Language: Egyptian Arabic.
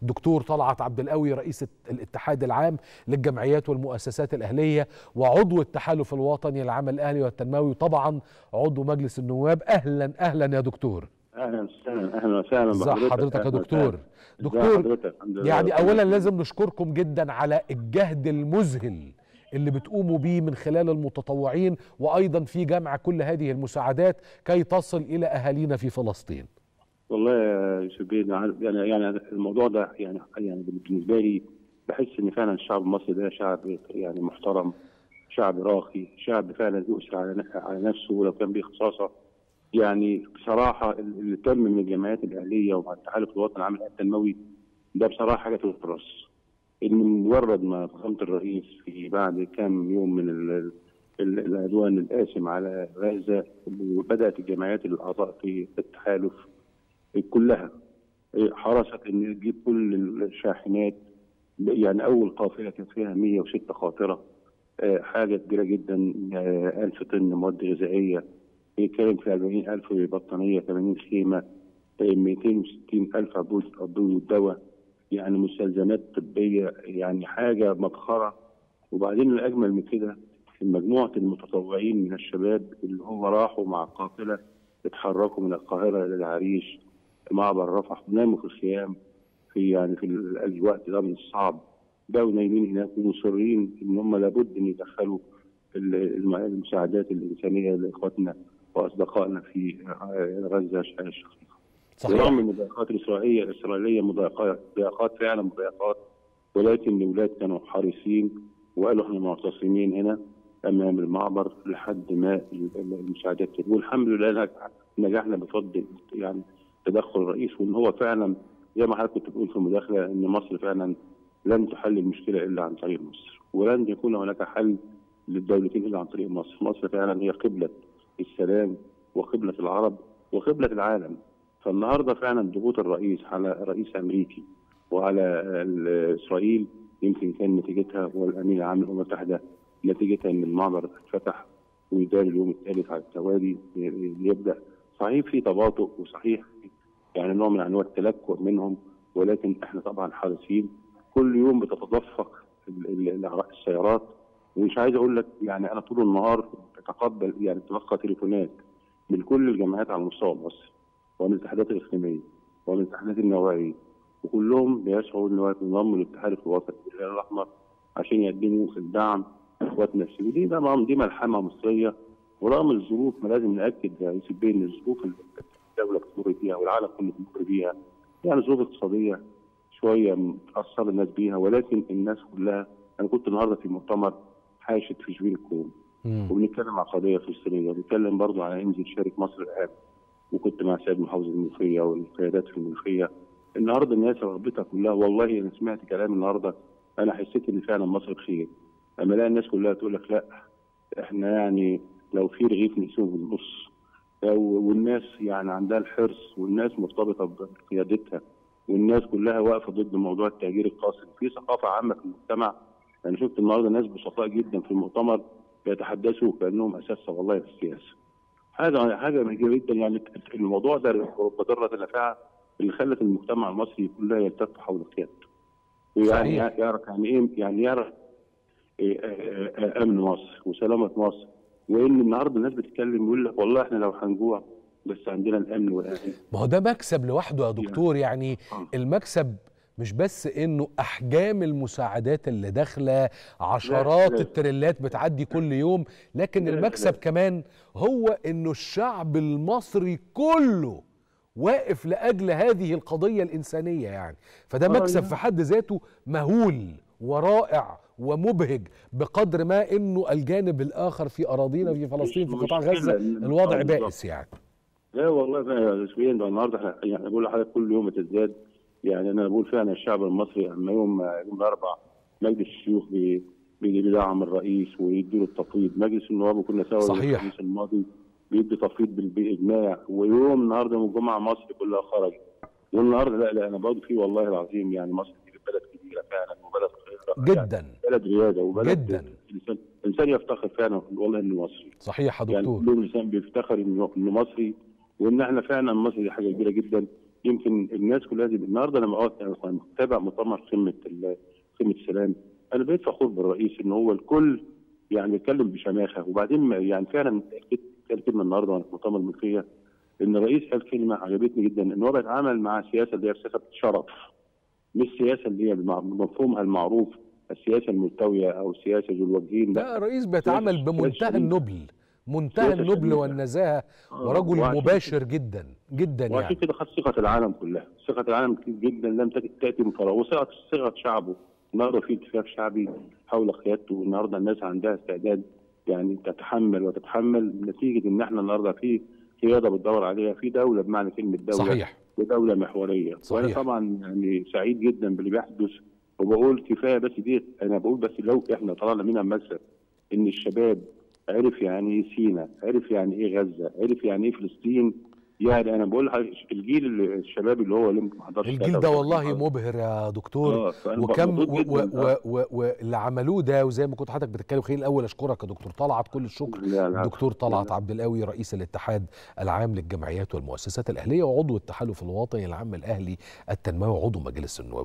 دكتور طلعت عبد القوي رئيس الاتحاد العام للجمعيات والمؤسسات الاهليه وعضو التحالف الوطني للعمل الاهلي والتنموي وطبعا عضو مجلس النواب اهلا اهلا يا دكتور اهلا وسهلا اهلا وسهلا ازي حضرتك يا دكتور دكتور يعني اولا لازم نشكركم جدا على الجهد المذهل اللي بتقوموا بيه من خلال المتطوعين وايضا في جمع كل هذه المساعدات كي تصل الى اهالينا في فلسطين. والله يا شبيه يعني يعني الموضوع ده يعني يعني بالنسبه لي بحس ان فعلا الشعب المصري ده شعب يعني محترم شعب راقي شعب فعلا يؤثر على على نفسه ولو كان بيه خصاصه يعني بصراحه اللي تم من الجمعيات الاهليه ومع التحالف الوطني العام التنموي ده بصراحه حاجه تدرس ان مجرد ما فخامه الرئيس في بعد كام يوم من العدوان القاسم على غزه وبدات الجمعيات الاعضاء في التحالف كلها حرصت ان تجيب كل الشاحنات يعني اول قافله كانت فيها 106 خاطره حاجه كبيره جدا 1000 طن مواد غذائيه كان في 40000 بطانيه 80 خيمه 260000 عبود عبود دواء يعني مستلزمات طبيه يعني حاجه مفخره وبعدين الاجمل من كده مجموعه المتطوعين من الشباب اللي هو راحوا مع قافله اتحركوا من القاهره الى العريش معبر رفح ناموا في الخيام في يعني في الوقت ده من الصعب بقوا نايمين هناك ومصرين ان هم لابد ان يدخلوا المساعدات الانسانيه لاخواتنا واصدقائنا في غزه الشقيقه. صحيح رغم المضايقات الاسرائيليه الاسرائيليه مضايقات مضايقات فعلا مضايقات ولكن الاولاد كانوا حريصين وقالوا احنا معتصمين هنا امام المعبر لحد ما المساعدات والحمد لله نجحنا بفضل يعني تدخل الرئيس وان هو فعلا زي ما حضرتك كنت بتقول في المداخله ان مصر فعلا لن تحل المشكله الا عن طريق مصر ولن يكون هناك حل للدولتين الا عن طريق مصر، مصر فعلا هي قبله السلام وقبله العرب وقبله العالم. فالنهارده فعلا ضغوط الرئيس على رئيس امريكي وعلى اسرائيل يمكن كان نتيجتها والامين العام للامم المتحده نتيجتها ان المعبر اتفتح ويدار اليوم الثالث على التوالي يبدا صحيح في تباطؤ وصحيح يعني نوع من انواع التلكؤ منهم ولكن احنا طبعا حريصين كل يوم بتتدفق السيارات ومش عايز اقول لك يعني انا طول النهار بتقبل يعني تلقى تليفونات من كل الجامعات على مستوى مصر ومن الاتحادات الاقليميه ومن الاتحادات النوعيه وكلهم بيسعوا ان ينضموا للاتحاد الوطني الهلال الاحمر عشان يقدموا الدعم لاخواتنا السوريين دي طبعا دي ملحمه مصريه ورغم الظروف ما لازم ناكد يا يوسف بيه ان الظروف اللي الدوله بتمر بيها والعالم كله بيمر بيها يعني ظروف اقتصاديه شويه تاثر الناس بيها ولكن الناس كلها انا كنت النهارده في مؤتمر حاشد في شبين الكون وبنتكلم على قضيه فلسطينيه وبنتكلم برضه على انزل شارك مصر الان وكنت مع سيد محافظ المنوفيه والقيادات في المنوفيه النهارده الناس رغبتها كلها والله انا سمعت كلام النهارده انا حسيت ان فعلا مصر بخير اما الاقي الناس كلها تقول لك لا احنا يعني لو في رغيف نقسمه بالنص والناس يعني عندها الحرص والناس مرتبطه بقيادتها والناس كلها واقفه ضد موضوع التهجير القاسم في ثقافه عامه في المجتمع انا شفت النهارده ناس بسطاء جدا في المؤتمر بيتحدثوا كانهم اساسا والله في السياسه حاجه حاجه مهمه جدا يعني الموضوع ده بضره النافعه اللي خلت المجتمع المصري كلها يلتف حول قيادته ويعني يعرف يعني ايه يعني يعرف إيه امن مصر وسلامه مصر وان النهارده الناس بتتكلم يقول لك والله احنا لو هنجوع بس عندنا الامن والامان ما هو ده مكسب لوحده يا دكتور يعني, يعني المكسب مش بس انه احجام المساعدات اللي داخله عشرات التريلات بتعدي كل يوم لكن المكسب كمان هو انه الشعب المصري كله واقف لاجل هذه القضيه الانسانيه يعني فده مكسب في حد ذاته مهول ورائع ومبهج بقدر ما انه الجانب الاخر في اراضينا في فلسطين في قطاع غزه الوضع بائس يعني لا والله يا اسمين ده النهارده يعني بقول لحضرتك كل يوم بتزداد يعني انا بقول فعلا الشعب المصري اما يوم يوم الاربعاء مجلس الشيوخ بيدعم الرئيس ويدي له التفويض مجلس النواب وكنا سوا صحيح الخميس الماضي بيدي تفويض باجماع ويوم النهارده من الجمعه مصر كلها خرجت والنهارده لا لا انا برضه في والله العظيم يعني مصر دي بلد كبيره فعلا وبلد جدا يعني بلد رياده وبلد جدا الانسان الانسان يفتخر فعلا والله انه مصري صحيح يا دكتور يعني كل انسان بيفتخر انه انه مصري وان احنا فعلا مصر دي حاجه كبيره جدا يمكن الناس كلها دي النهارده لما اقعد اتابع مؤتمر قمه ال- قمه السلام انا بقيت فخور بالرئيس ان هو الكل يعني بيتكلم بشماخه وبعدين ما- يعني فعلا قال كلمه النهارده وانا في مؤتمر الملكيه ان الرئيس قال كلمه عجبتني جدا ان هو بيتعامل مع سياسه اللي هي سياسه شرف مش سياسه اللي هي بمع- بمفهومها المعروف السياسه الملتويه او السياسه ذو الوجهين لا الرئيس بيتعامل سياسة- بمنتهى سياسة النبل منتهى سياسة النبل شديدة. والنزاهه آه، ورجل وعشان مباشر جدا جدا وعشان يعني كده خد ثقة العالم كلها، ثقة العالم كتير جدا لم تأتي تأتي من فراغ وثقة ثقة شعبه، النهارده في اتفاق شعبي حول قيادته والنهارده الناس عندها استعداد يعني تتحمل وتتحمل نتيجة إن احنا النهارده في قيادة بتدور عليها في دولة بمعنى كلمة دولة صحيح ودولة محورية صحيح. وأنا طبعا يعني سعيد جدا باللي بيحدث وبقول كفاية بس دي أنا بقول بس لو احنا طلعنا منها مثل إن الشباب عرف يعني ايه سينا، عرف يعني ايه غزه، عرف يعني ايه فلسطين، يعني انا بقول لحضرتك الجيل اللي- الشباب اللي هو اللي ما حضرش الجيل ده والله مبهر يا دكتور اه فأنا وكم مبسوط و- جداً. و- و- واللي عملوه ده وزي ما كنت حضرتك بتتكلم خليل الاول اشكرك يا دكتور طلعت كل الشكر لا، لا. الدكتور طلعت لا. عبد القوي رئيس الاتحاد العام للجمعيات والمؤسسات الاهليه وعضو التحالف الوطني العام الاهلي التنموي وعضو مجلس النواب